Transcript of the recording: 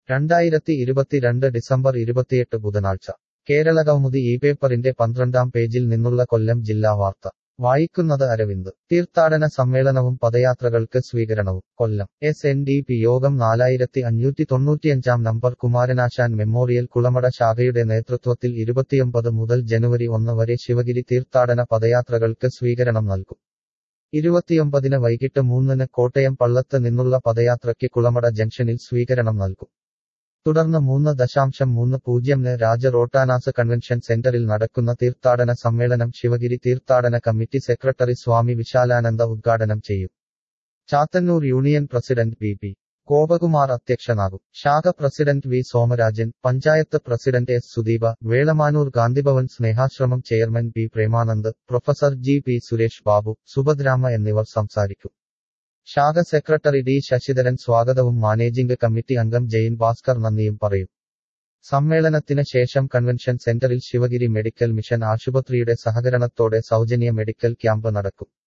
രണ്ടായിരത്തി ഇരുപത്തിരണ്ട് ഡിസംബർ ഇരുപത്തിയെട്ട് ബുധനാഴ്ച കേരളകൗമുദി ഈ പേപ്പറിന്റെ പന്ത്രണ്ടാം പേജിൽ നിന്നുള്ള കൊല്ലം ജില്ലാ വാർത്ത വായിക്കുന്നത് അരവിന്ദ് തീർത്ഥാടന സമ്മേളനവും പദയാത്രകൾക്ക് സ്വീകരണവും Kollam S N D P യോഗം നാലായിരത്തി അഞ്ഞൂറ്റി തൊണ്ണൂറ്റിയഞ്ചാം നമ്പർ കുമാരനാശാൻ മെമ്മോറിയൽ കുളമട ശാഖയുടെ നേതൃത്വത്തിൽ ഇരുപത്തിയൊമ്പത് മുതൽ ജനുവരി ഒന്ന് വരെ ശിവഗിരി തീർത്ഥാടന പദയാത്രകൾക്ക് സ്വീകരണം നൽകും ഇരുപത്തിയൊമ്പതിന് വൈകിട്ട് മൂന്നിന് കോട്ടയം പള്ളത്ത് നിന്നുള്ള പദയാത്രയ്ക്ക് കുളമട ജംഗ്ഷനിൽ സ്വീകരണം നൽകും തുടർന്ന് മൂന്ന് ദശാംശം മൂന്ന് പൂജ്യംന് രാജ റോട്ടാനാസ് കൺവെൻഷൻ സെന്ററിൽ നടക്കുന്ന തീർത്ഥാടന സമ്മേളനം ശിവഗിരി തീർത്ഥാടന കമ്മിറ്റി സെക്രട്ടറി സ്വാമി വിശാലാനന്ദ ഉദ്ഘാടനം ചെയ്യും Chathannoor union president P P Gopakumar അധ്യക്ഷനാകും ശാഖ president V Somarajan panchayat president S Sudeepa Velamanoor Gandhibhavan Snehashramam chairman P Premanand professor G P Suresh Babu Subhadrama എന്നിവർ സംസാരിക്കും ശാഖ സെക്രട്ടറി ഡി ശശിധരൻ സ്വാഗതവും മാനേജിംഗ് കമ്മിറ്റി അംഗം ജയിൻ ഭാസ്കർ നന്ദിയും പറയും സമ്മേളനത്തിന് ശേഷം കൺവെൻഷൻ സെന്ററിൽ ശിവഗിരി മെഡിക്കൽ മിഷൻ ആശുപത്രിയുടെ സഹകരണത്തോടെ സൗജന്യ മെഡിക്കൽ ക്യാമ്പ് നടക്കും